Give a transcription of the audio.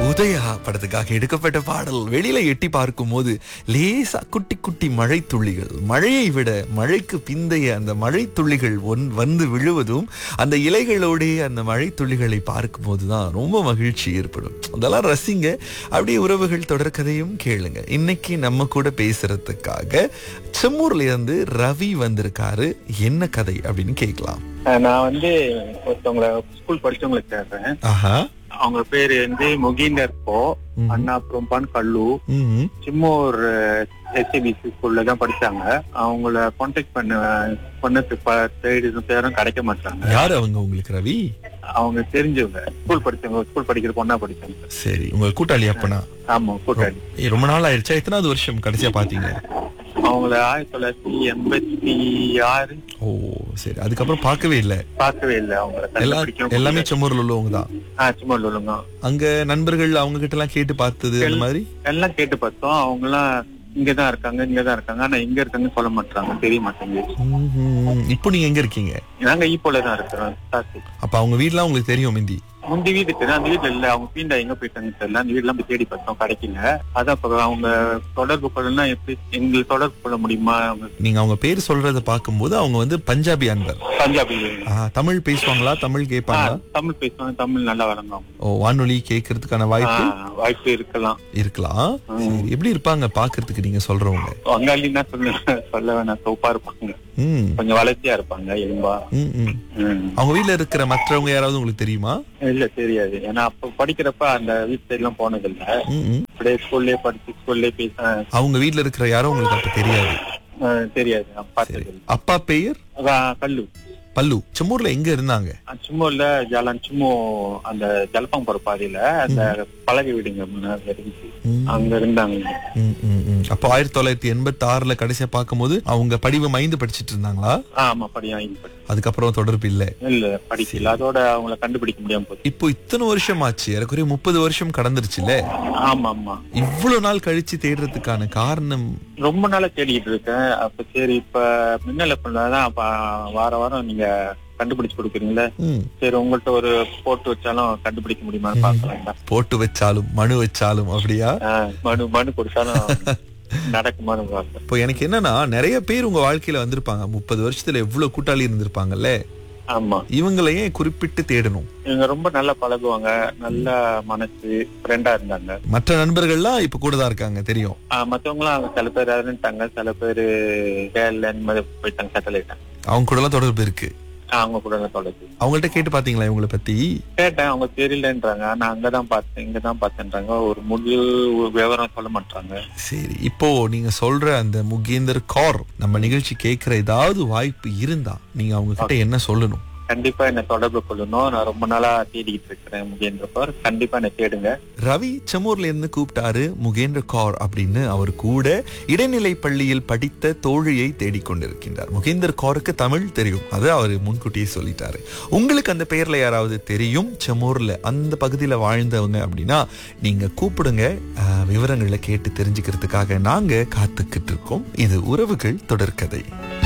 உதயா படத்துக்காக எடுக்கப்பட்ட பாடல் வெளியில எட்டி பார்க்கும் போது லேசா குட்டி குட்டி மழை துள்ளிகள் மழையை விட மழைக்கு பிந்தைய அந்த மழை துள்ளிகள் ஒன் வந்து விழுவதும் அந்த இலைகளோடே அந்த மழை துள்ளிகளை பார்க்கும் போதுதான் ரொம்ப மகிழ்ச்சி ஏற்படும் அதெல்லாம் ரசிங்க அப்படியே உறவுகள் தொடர்கதையும் கேளுங்க இன்னைக்கு நம்ம கூட பேசுறதுக்காக செம்மூர்ல இருந்து ரவி வந்திருக்காரு என்ன கதை அப்படின்னு கேட்கலாம் நான் வந்து ஒருத்தவங்கள ஸ்கூல் படிச்சவங்களுக்கு கேட்கறேன் ஆஹா அவங்க பேரு வந்து முகீந்தர் போ ம். அண்ணா புரம்பான் கல்லு ம் சிம்மூர் எஸ்சிபிசி ஸ்கூல்ல தான் படிச்சாங்க அவங்கள கான்டாக்ட் பண்ண பண்ணது தேடி பேரும் கிடைக்க மாட்டாங்க யார் அவங்க உங்களுக்கு ரவி அவங்க தெரிஞ்சவங்க ஸ்கூல் படிச்சவங்க ஸ்கூல் படிக்கிற பொண்ணா படிச்சாங்க சரி உங்க கூட்டாளி அப்பனா ஆமா கூட்டாளி ஏய், ரொம்ப நாள் ஆயிடுச்சா எத்தனாவது வருஷம் கடைசியா பாத்தீங்க அவங்கள ஆயிரத்தி தொள்ளாயிரத்தி எண்பத்தி ஆறு ஓ சரி அதுக்கப்புறம் பார்க்கவே இல்ல பார்க்கவே இல்லை அவங்கள எல்லா கண்டுபிடிக்க எல்லாமே செம்மூர்ல உள்ளவங்க தான் ஆ சும்மா சொல்லுங்க அங்க நண்பர்கள் அவங்க கிட்ட எல்லாம் கேட்டு பார்த்தது அந்த மாதிரி எல்லாம் கேட்டு பார்த்தோம் அவங்க எல்லாம் இங்கதான் இருக்காங்க இங்கதான் இருக்காங்க ஆனா எங்க இருக்காங்கன்னு சொல்ல மாட்டாங்க தெரிய மாட்டேங்குது ம்ஹும். இப்போ நீங்க எங்க இருக்கீங்க நாங்க ஈப்போல தான் இருக்கிறோம் சாசி அப்ப அவங்க வீட்லாம் உங்களுக்கு தெரியும் மிந்தி முந்தி வீடு இருக்கு அந்த வீட்டுல இல்ல அவங்க பீண்டா எங்க போயிட்டாங்கன்னு தெரியல அந்த வீடுலாம் போய் தேடி பார்த்தோம் கிடைக்கல அதான் இப்ப அவங்க தொடர்பு கொள்ளலாம் எப்படி எங்களுக்கு தொடர்பு கொள்ள முடியுமா அவங்க நீங்க அவங்க பேர் சொல்றத பார்க்கும்போது அவங்க வந்து பஞ்சாபி அன்பர் பஞ்சாபி ஆ, தமிழ் பேசுவாங்களா தமிழ் ஆ, கேட்பாங்களா தமிழ் பேசுவாங்க தமிழ் நல்லா வழங்க அவங்க ஓ வானொலி கேட்கறதுக்கான ஆ, வாய்ப்பு வாய்ப்பு இருக்கலாம் இருக்கலாம் ம். சரி, எப்படி இருப்பாங்க பாக்குறதுக்கு நீங்க சொல்றவங்க வங்காளின்னா சொல்ல சொல்ல வேணாம் சோப்பா இருப்பாங்க ம் கொஞ்சம் வளர்ச்சியா இருப்பாங்க எலும்பா ம், ம். ம். அவங்க வீட்ல இருக்கிற மற்றவங்க யாராவது உங்களுக்கு தெரியுமா இல்ல தெரியாது ஏன்னா அப்ப படிக்கிறப்ப அந்த வீட்டு சைடு எல்லாம் போனது இல்ல ம், ம். அப்படியே ஸ்கூல்லே படிச்சு ஸ்கூல்லே பேச அவங்க வீட்ல இருக்கிற யாரும் உங்களுக்கு அப்ப தெரியாது ஆ, தெரியாது நான் பார்த்தது இல்ல. அப்பா பெயர் அதான் கல்லு பல்லு செம்மூர்ல எங்க இருந்தாங்க சும்மா இல்ல ஜாலான் சும்மா அந்த ஜலப்பம் போற பாதையில அந்த பழக வீடுங்க முன்னாடி இருந்துச்சு ம். அங்க இருந்தாங்க ம், ம், ம். அப்போ ஆயிரத்தி தொள்ளாயிரத்தி எண்பத்தி ஆறுல கடைசியா பார்க்கும்போது அவங்க படிவம் ஐந்து படிச்சிட்டு இருந்தாங்களா ஆ, ஆமா படியா இது படி அதுக்கப்புறம் தொடர்பு இல்ல இல்ல படிக்கல அதோட அவங்கள கண்டுபிடிக்க முடியாம போச்சு இப்போ இத்தனை வருஷம் ஆச்சு ஏறக்குறைய முப்பது வருஷம் கடந்துருச்சுல்ல ஆமா ஆமா இவ்வளவு நாள் கழிச்சு தேடுறதுக்கான காரணம் ரொம்ப நாளா தேடிட்டு இருக்கேன் அப்ப சரி இப்ப மின்னல பண்ணதான் அப்ப வார வாரம் நீங்க கண்டுபிடிச்சு கொடுக்குறீங்களே ம், சரி உங்கள்ட்ட ஒரு போட்டு வச்சாலும் கண்டுபிடிக்க முடியுமான்னு பாக்கலாம் போட்டு வச்சாலும் மனு வச்சாலும் அப்படியா மனு மனு கொடுத்தாலும் நடக்குமான்னு பார்க்கலாம் இப்போ எனக்கு என்னன்னா நிறைய பேர் உங்க வாழ்க்கையில வந்திருப்பாங்க முப்பது வருஷத்துல எவ்வளவு கூட்டாளி இருந்திருப்பாங்கல்ல ஆமா இவங்களையே குறிப்பிட்டு தேடணும் இவங்க ரொம்ப நல்லா பழகுவாங்க நல்ல மனசு ஃப்ரெண்டா இருந்தாங்க மற்ற நண்பர்கள்லாம் இப்ப கூட தான் இருக்காங்க தெரியும் ஆஹ் மத்தவங்களாம் அவங்க சில பேர் இறந்துட்டாங்க சில பேர் கேரள இந்த மாதிரி போயிட்டாங்க செட்டில் ஆயிட்டாங்க அவங்க கூட எல்லாம் தொடர்பு இருக்கு ஆஹ் அவங்க கூட தான் தொடர்பு அவங்கள்ட்ட கேட்டு பாத்தீங்களா இவங்களை பத்தி கேட்டேன் அவங்க தெரியலன்றாங்க நான் அங்கதான் பார்த்தேன் இங்கதான் பார்த்தேன்றாங்க ஒரு முழு விவரம் சொல்ல மாட்டாங்க சரி இப்போ நீங்க சொல்ற அந்த முகேந்தர் கார் நம்ம நிகழ்ச்சி கேட்கிற ஏதாவது வாய்ப்பு இருந்தா நீங்க அவங்க கிட்ட என்ன சொல்லணும் கண்டிப்பா என்ன தொடர்பு கொள்ளணும் நான் ரொம்ப நாளா தேடிக்கிட்டு இருக்கிறேன் முகேந்திரப்பர் கண்டிப்பா என்ன தேடுங்க ரவி செம்மூர்ல இருந்து கூப்பிட்டாரு முகேந்திர கௌர் அப்படின்னு அவர் கூட இடைநிலை பள்ளியில் படித்த தோழியை தேடிக்கொண்டிருக்கின்றார் முகேந்தர் கௌருக்கு தமிழ் தெரியும் அது அவர் முன்கூட்டியே சொல்லிட்டாரு உங்களுக்கு அந்த பெயர்ல யாராவது தெரியும் செம்மூர்ல அந்த பகுதியில வாழ்ந்தவங்க அப்படின்னா நீங்க கூப்பிடுங்க அஹ், விவரங்களை கேட்டு தெரிஞ்சுக்கிறதுக்காக நாங்க காத்துக்கிட்டு இருக்கோம் இது உறவுகள் தொடர்கதை